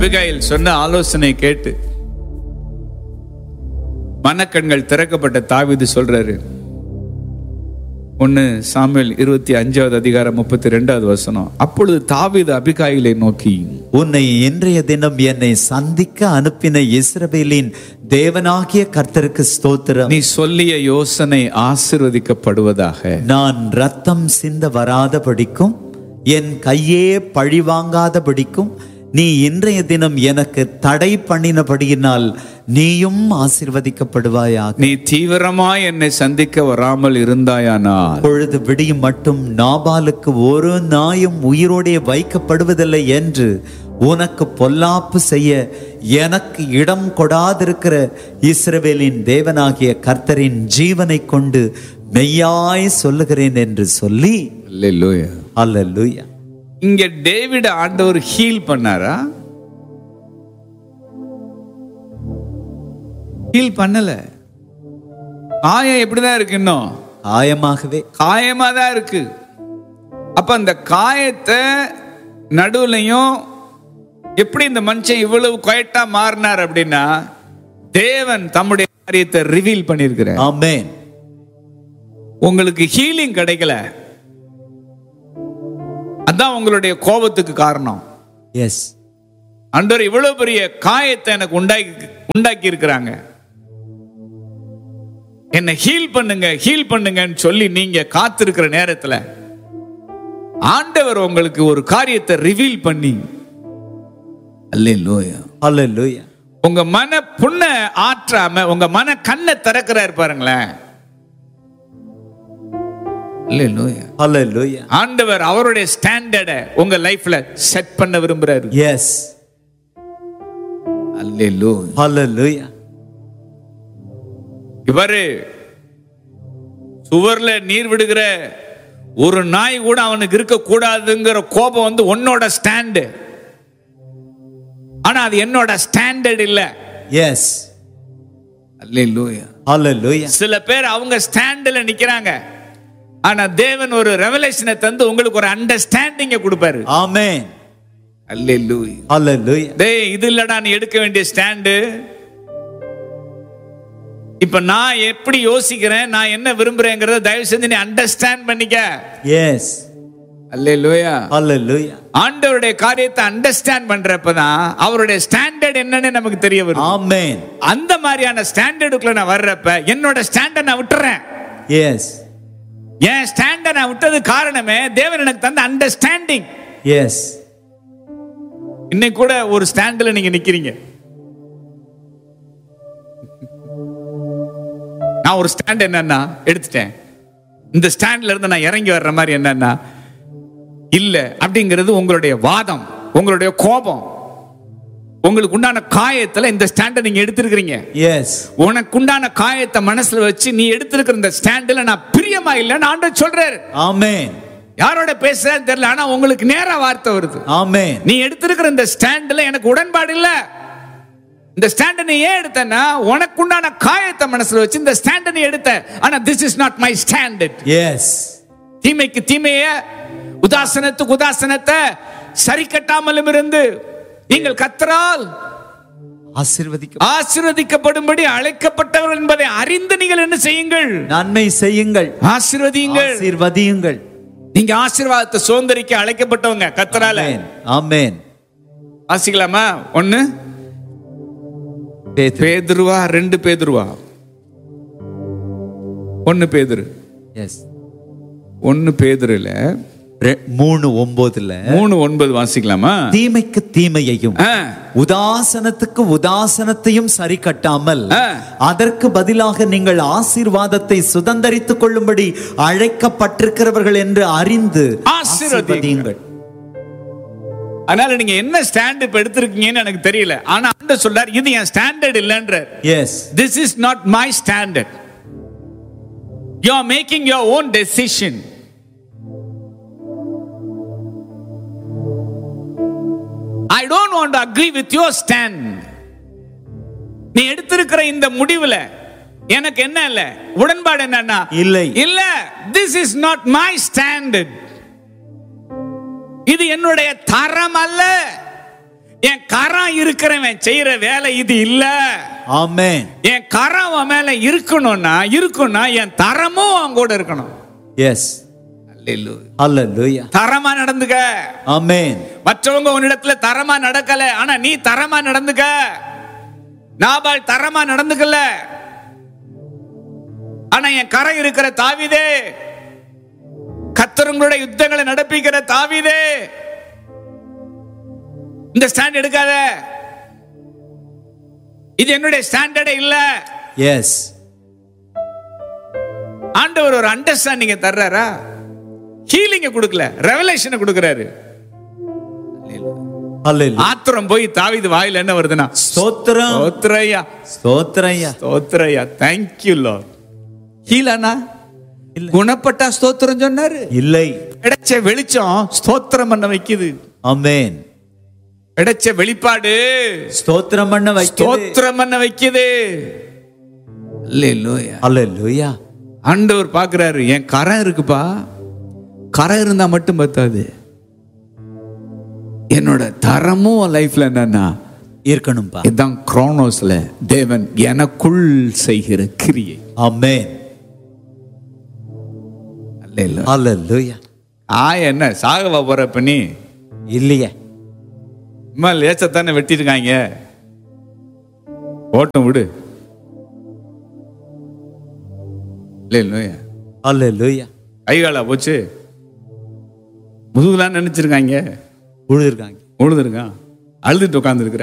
Abigail சொன்ன ஆலோசனை கேட்டு மனக்கண்கள் திறக்கப்பட்ட தாவீது சொல்றாரு ஒன்னு சாமுவேல் இருபத்தி அஞ்சாவது அதிகாரம் முப்பத்தி ரெண்டாவது வசனம் அப்பொழுது தாவீது அபிகாயிலை நோக்கி உன்னை இன்றைய தினம் என்னை சந்திக்க அனுப்பின இஸ்ரவேலின் தேவனாகிய கர்த்தருக்கு ஸ்தோத்திரம் நீ சொல்லிய யோசனை ஆசிர்வதிக்கப்படுவதாக நான் ரத்தம் சிந்த வராதபடிக்கும் என் கையே பழிவாங்காதபடிக்கும் நீ இன்றைய தினம் எனக்கு தடை பண்ணினபடியினால் நீயும் ஆசிர்வதிக்கப்படுவாயாக நீ தீவிரமாய் என்னை சந்திக்க வராமல் இருந்தாயானால் பொழுது விடியும் மட்டும் நாபாலுக்கு ஒரு நாயும் உயிரோடே வைக்கப்படுவதில்லை என்று உனக்கு பொல்லாப்பு செய்ய எனக்கு இடம் கொடாதிருக்கிற இஸ்ரவேலின் தேவனாகிய கர்த்தரின் ஜீவனை கொண்டு மெய்யாய் சொல்லுகிறேன் என்று சொல்லி அல்லேலூயா அல்லேலூயா இங்க டேவிட் ஆண்டவர் ஹீல் பண்ணாரா ஹீல் பண்ணல காயம் எப்படிதான் இருக்கு இன்னும் காயமாகவே காயமா தான் இருக்கு அப்ப அந்த காயத்தை நடுவுலையும் எப்படி இந்த மனுஷன் இவ்வளவு குயட்டா மாறினார் அப்படின்னா தேவன் தம்முடைய காரியத்தை ரிவீல் பண்ணியிருக்கிறார் ஆமென் உங்களுக்கு ஹீலிங் கிடைக்கல அதான் உங்களுடைய கோபத்துக்கு காரணம் எஸ் அன்றர் இவ்வளவு பெரிய காயத்தை எனக்கு உண்டாக்கி உண்டாக்கி இருக்கிறாங்க என்ன ஹீல் பண்ணுங்க ஹீல் பண்ணுங்கன்னு சொல்லி நீங்க காத்திருக்கிற நேரத்துல ஆண்டவர் உங்களுக்கு ஒரு காரியத்தை ரிவீல் பண்ணி அல்லேலூயா அல்லேலூயா உங்க மன புண்ண ஆற்றாம உங்க மன கண்ணை திறக்கிறாரு பாருங்களேன் அல்லேலூயா அல்லேலூயா ஆண்டவர் அவருடைய ஸ்டாண்டர்டை உங்க லைஃப்ல செட் பண்ண விரும்புறாரு எஸ் அல்லேலூயா அல்லேலூயா இவரு சுவர்ல நீர் விடுகிற ஒரு நாய் கூட அவனுக்கு இருக்க கூடாதுங்கிற கோபம் வந்து உன்னோட ஸ்டாண்டு ஆனா அது என்னோட ஸ்டாண்டர்ட் இல்ல எஸ் அல்லேலூயா அல்லேலூயா சில பேர் அவங்க ஸ்டாண்டில் நிக்கிறாங்க ஆனா தேவன் ஒரு ரெவலேஷனை தந்து உங்களுக்கு ஒரு அண்டர்ஸ்டாண்டிங்க கொடுப்பாரு ஆமென் அல்லேலூயா அல்லேலூயா டேய் இது இல்லடா நீ எடுக்க வேண்டிய ஸ்டாண்டு இப்ப நான் எப்படி யோசிக்கிறேன் நான் என்ன விரும்புறேங்கிறத தயவு செஞ்சு நீ அண்டர்ஸ்டாண்ட் பண்ணிக்க எஸ் அல்லேலூயா அல்லேலூயா ஆண்டவருடைய காரியத்தை அண்டர்ஸ்டாண்ட் பண்றப்பதான் அவருடைய ஸ்டாண்டர்ட் என்னன்னு நமக்கு தெரிய வரும் ஆமென் அந்த மாதிரியான ஸ்டாண்டர்டுக்குள்ள நான் வர்றப்ப என்னோட ஸ்டாண்டை நான் விட்டுறேன் எஸ் என் ஸ்டாண்டை நான் விட்டது காரணமே தேவன் எனக்கு தந்த அண்டர்ஸ்டாண்டிங் எஸ் இன்னைக்கு கூட ஒரு ஸ்டாண்டில் நீங்க நிக்கிறீங்க நான் ஒரு ஸ்டாண்ட் என்னன்னா எடுத்துட்டேன் இந்த ஸ்டாண்ட்ல இருந்து நான் இறங்கி வர்ற மாதிரி என்னன்னா இல்ல அப்படிங்கிறது உங்களுடைய வாதம் உங்களுடைய கோபம் உங்களுக்கு உண்டான காயத்துல இந்த ஸ்டாண்டை நீங்க எடுத்திருக்கிறீங்க எஸ் உனக்கு உண்டான காயத்தை மனசுல வச்சு நீ எடுத்திருக்கிற இந்த ஸ்டாண்ட்ல நான் பிரியமா இல்லைன்னு ஆண்டவர் சொல்றாரு ஆமென் யாரோட பேசுறேன்னு தெரியல ஆனா உங்களுக்கு நேரா வார்த்தை வருது ஆமென் நீ எடுத்திருக்கிற இந்த ஸ்டாண்ட்ல எனக்கு உடன்பாடு இல்ல இந்த ஸ்டாண்ட நீ ஏன் எடுத்தனா உனக்கு உண்டான காயத்தை மனசுல வச்சு இந்த ஸ்டாண்ட நீ எடுத்த ஆனா this is not my standard எஸ் தீமைக்கு தீமைய உதாசனத்துக்கு உதாசனத்தை சரி கட்டாமலும் இருந்து நீங்கள் கத்தரால் ஆசீர்வதிக்க ஆசீர்வதிக்கப்படும்படி அழைக்கப்பட்டவர்கள் என்பதை அறிந்து நீங்கள் என்ன செய்யுங்கள் நன்மை செய்யுங்கள் ஆசீர்வதியுங்கள் ஆசீர்வதியுங்கள் நீங்க ஆசீர்வாதத்தை சுதந்திரிக்க அழைக்கப்பட்டவங்க கத்தரால ஆமென் ஆமென் வாசிக்கலாமா ஒண்ணு பேதுரு பேதுருவா ரெண்டு பேதுருவா ஒன்னு பேதுரு எஸ் ஒன்னு பேதுருல மூணு ஒன்பதுல மூணு ஒன்பது வாசிக்கலாமா தீமைக்கு தீமையையும் ஆ, உதாசனத்துக்கு உதாசனத்தையும் சரி கட்டாமல் ஆ. அதற்கு பதிலாக நீங்கள் ஆசீர்வாதத்தை சுதந்தரித்துக் கொள்ளும்படி அழைக்கப்பட்டிருக்கிறவர்கள் என்று அறிந்து ஆசீர்வதியுங்கள். அதனால நீங்க என்ன ஸ்டாண்ட் இப்ப எடுத்திருக்கீங்கன்னு எனக்கு தெரியல ஆனா ஆண்டவர் சொல்றார் இது என் ஸ்டாண்டர்ட் இல்லைன்ற yes this is not my standard you are making your own decision I don't want to agree with your stand நீ எடுத்திருக்கிற இந்த முடிவுல எனக்கு என்ன இல்ல உடன்பாடு என்னன்னா இல்லை. இல்ல this is not my standard இது என்னுடைய தரம் அல்ல என் கரம் இருக்கு இருக்கிறவன் செய்யற வேலை இது இல்ல ஆமென் என் கரம் அவன் மேல இருக்கணும்னா இருக்கும்னா என் தரமும் அவன் கூட இருக்கணும் எஸ் அல்லேலூயா. ஹalleluya தரமா நடந்துக்க ஆமென் மற்றவங்க உன்னிடத்துல தரமா நடக்கல ஆனா நீ தரமா நடந்துக்க நாபால் தரமா நடந்துக்கல ஆனா என் கரை இருக்கிற தாவிதே கத்தருங்களோட யுத்தங்களை நடப்பிக்கிற தாவிதே இந்த ஸ்டாண்ட் எடுக்காத இது என்னுடைய ஸ்டாண்டர்டே இல்ல எஸ் ஆண்டவர் ஒரு அண்டர்ஸ்டாண்டிங்க தர்றாரா ஹீலிங்க கொடுக்கல ரெவலேஷனை கொடுக்கறாரு ஹalleluya ஆத்திரம் போய் தாவிது வாயில என்ன வருதுன்னா ஸ்தோத்திரம் ஸ்தோத்திரையா ஸ்தோத்திரம்யா ஸ்தோத்திரையா தேங்க்யூ லார்ட் ஹீலானா இல்ல. குணப்பட்டா ஸ்தோத்திரம் சொன்னாரு இல்லை கிடைச்ச வெளிச்சம் ஸ்தோத்திரம் பண்ண வைக்குது ஆமென் கிடைச்ச வெளிப்பாடு ஸ்தோத்திரம் பண்ண வைக்கிறது ஸ்தோத்திரம் பண்ண வைக்குது அல்லேலூயா ஹalleluya ஆண்டவர் பார்க்கறாரு என் கரம் இருக்குப்பா கரம் இருந்தா மட்டும் பத்தாது என்னோட தரமும் லைஃப்ல என்னன்னா இருக்கணும்பா இதுதான் குரோனோஸ்ல தேவன் எனக்குள் செய்கிற கிரியை ஆமென் அல்லேலூயா. ஹalleluya ஆ என்ன சாகவா போற பண்ணி இல்லையே இம்மா லேசத்தானே வெட்டிருக்காங்க ஓட்டம் விடு இல்லையா ஹalleluya கை காலா போச்சு முதுகுலாம் நினைச்சிருக்காங்க உழுதுருக்காங்க உழுதுருக்கான் அழுதுட்டு உட்காந்துருக்குற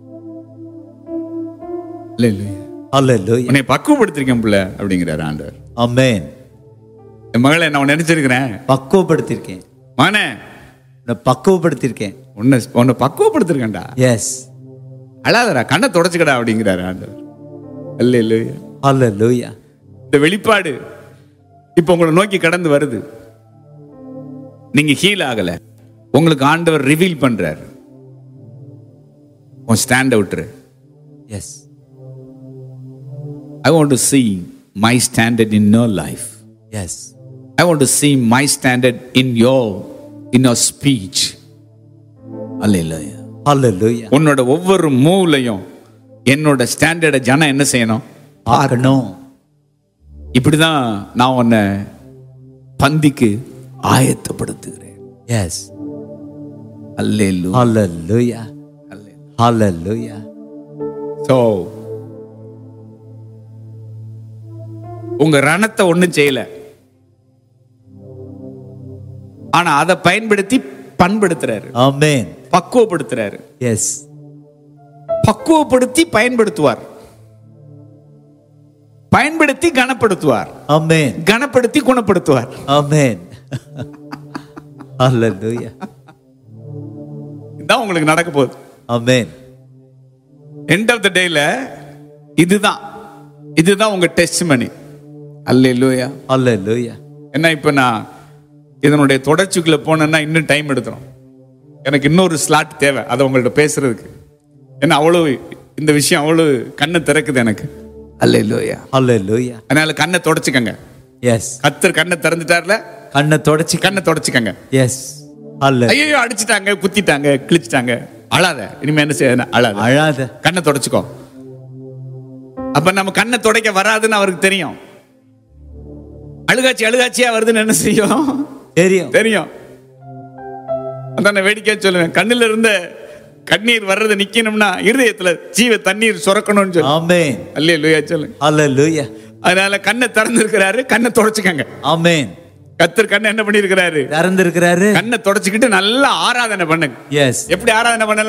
இல்லை இல்லையா ஹalleluya உன்னை பக்குவப்படுத்திருக்கேன் பிள்ளை அப்படிங்கிறார் ஆண்டவர் ஆமென் என் மகளை நான் நினைச்சிருக்கிறேன் பக்குவப்படுத்திருக்கேன் மகனே உன்னை பக்குவப்படுத்திருக்கேன் உன்னை உன்னை பக்குவப்படுத்திருக்கேன்டா எஸ் அழாதடா கண்ணை தொடச்சுக்கடா அப்படிங்கிறாரு ஆண்டவர் இல்லை இல்லையா ஹalleluya இந்த வெளிப்பாடு இப்போ உங்களை நோக்கி கடந்து வருது நீங்க ஹீல் ஆகல உங்களுக்கு ஆண்டவர் ரிவீல் பண்றாரு உன் ஸ்டாண்ட் அவுட்ரு yes I want to see my standard in your life yes I want to see my standard in your in your speech அல்ல ஹalleluya உன்னோட ஒவ்வொரு மூவ்லையும் என்னோட ஸ்டாண்டர்டை ஜனம் என்ன செய்யணும் பார்க்கணும் இப்படிதான் நான் உன்னை பந்திக்கு ஆயத்தப்படுத்துகிறேன் எஸ் அல்லேலூயா ஹalleluya ஹalleluya ஸோ உங்க ரணத்தை ஒண்ணும் செய்யல ஆனா அதை பயன்படுத்தி பண்படுத்துறாரு ஆமென் பக்குவப்படுத்துறாரு எஸ் பக்குவப்படுத்தி பயன்படுத்துவார் பயன்படுத்தி கனப்படுத்துவார் ஆமென் கனப்படுத்தி குணப்படுத்துவார் ஆமென் ஹalleluya இதுதான் உங்களுக்கு நடக்க போகுது ஆமென் எண்ட் ஆஃப் த டேல இதுதான் இதுதான் உங்க டெஸ்ட் மணி அல்லேலூயா ஹalleluya என்ன இப்போ நான் இதனுடைய தொடர்ச்சிக்குள்ள போனேன்னா இன்னும் டைம் எடுத்துரும் எனக்கு இன்னொரு ஸ்லாட் தேவை அதை உங்கள்ட்ட பேசுறதுக்கு ஏன்னா அவ்வளவு இந்த விஷயம் அவ்வளவு கண்ணை திறக்குது எனக்கு அல்லேலூயா ஹalleluya அதனால கண்ணை தொடச்சுக்கங்க எஸ் கத்தர் கண்ணை திறந்துட்டார்ல கண்ணை தொடச்சி கண்ணை தொடச்சுக்கங்க எஸ் ஹalleluya ஐயோ அடிச்சிட்டாங்க குத்திட்டாங்க கிழிச்சிட்டாங்க அழாத இனிமே என்ன செய்ய அழாத அழாத கண்ணை தொடச்சுக்கோ அப்ப நம்ம கண்ணை துடைக்க வராதுன்னு அவருக்கு தெரியும் அழுகாச்சி அழுகாச்சியா வருதுன்னு என்ன செய்யும் தெரியும் தெரியும் அதான் வேடிக்கையா சொல்லுவேன் கண்ணுல இருந்த கண்ணீர் வர்றது நிக்கணும்னா இருதயத்துல ஜீவ தண்ணீர் சுரக்கணும்னு சொல்லு ஆமென் அல்லே லூயா சொல்லுங்க ஹalleluya அதனால கண்ணை திறந்திருக்கிறாரு கண்ணை தொடச்சுக்கங்க ஆமென் கத்தர் கண்ணை என்ன பண்ணிருக்கிறாரு திறந்திருக்கிறாரு கண்ணை தொடச்சுக்கிட்டு நல்லா ஆராதனை பண்ணுங்க எஸ் எப்படி ஆராதனை பண்ணலாம்